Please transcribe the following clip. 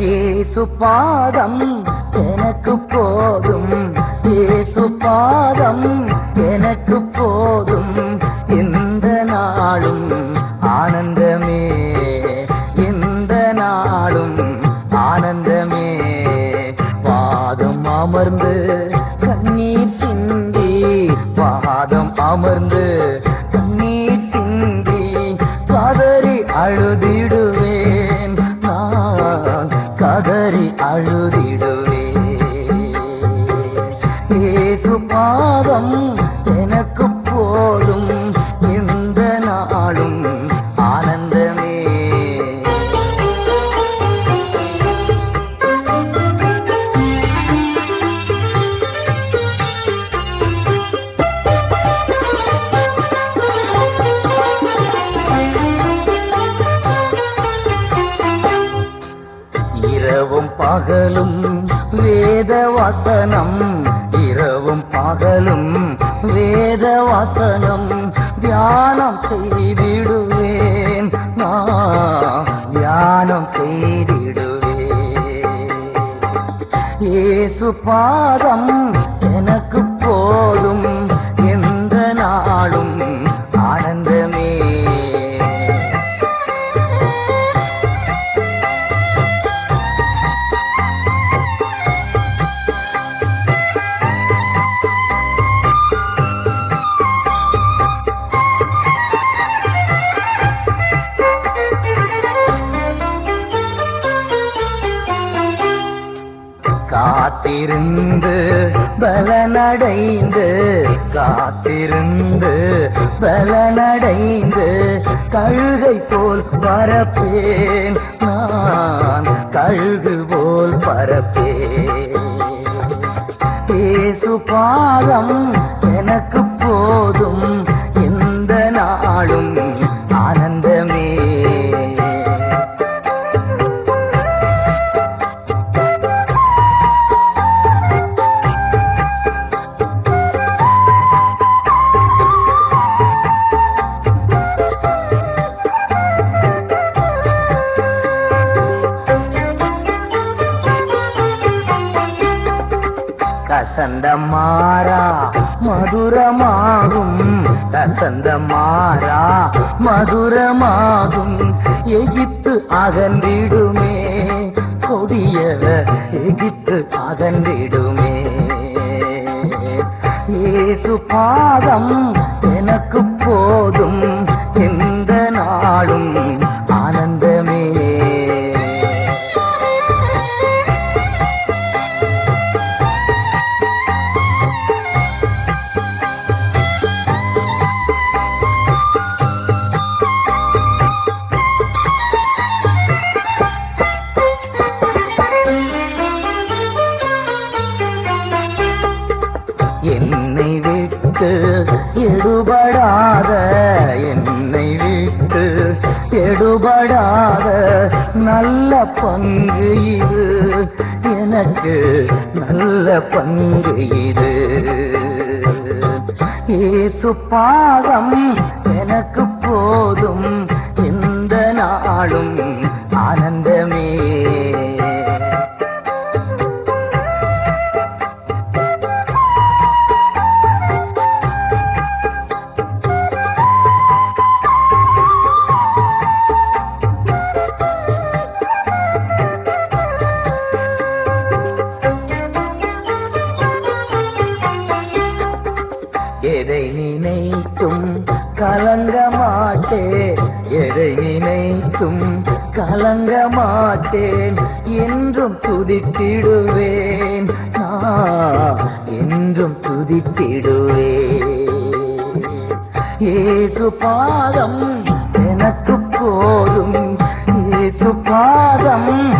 ஏசு பாதம் எனக்கு போதும் ஏசு பாதம் எனக்கு போதும் இந்த நாளும் ஆனந்தமே இந்த நாளும் ஆனந்தமே பாதம் அமர்ந்து கண்ணீர் சிந்தி பாதம் அமர்ந்து கண்ணீர் சிந்தி கதறி அழுதிடுவேன் நான் கதறி அழுதிடுவேன் ஏசு பாதம் எனக்கு போதும் இந்த நாளும் ஆனந்தமே இரவும் பகலும் வேத வசனம் இரவும் பகலும் வேத வசனம் தியானம் செய்திடுவேன் நான் தியானம் செய்திடுவேன் இயேசு பாதம் எனக்கு போதும் எந்த நாளும் ஆனந்தமே காத்திருந்து பலனடைந்து காத்திருந்து பலனடைந்து கழுகை போல் பரப்பேன் நான் கழுகு போல் பரப்பேன் பேசு பாதம் எனக்கு போதும் இந்த நாளும் ஆனந்தமே கசந்த மாறா மதுரமாகும் கசந்த மாறா மதுரமாகும் எகிப்து அகன்றிடுமே கொடிய எகிப்து அகன்றிடுமே ஏசு பாதம் எனக்கு போதும் எந்த நாளும் ஆனந்தமே என்னை விட்டு எடுபடாத என்னை விட்டு எடுபடாத நல்ல பங்கு இது எனக்கு நல்ல பங்கு இது ஏசு பாதம் எனக்கு போதும் இந்த நாளும் ஆனந்தமே எதை நினைத்தும் கலங்க மாட்டேன் எதை நினைத்தும் கலங்க மாட்டேன் என்றும் துதித்திடுவேன் நான் என்றும் துதித்திடுவேன் ஏசு பாதம் எனக்கு போதும் ஏசு பாதம்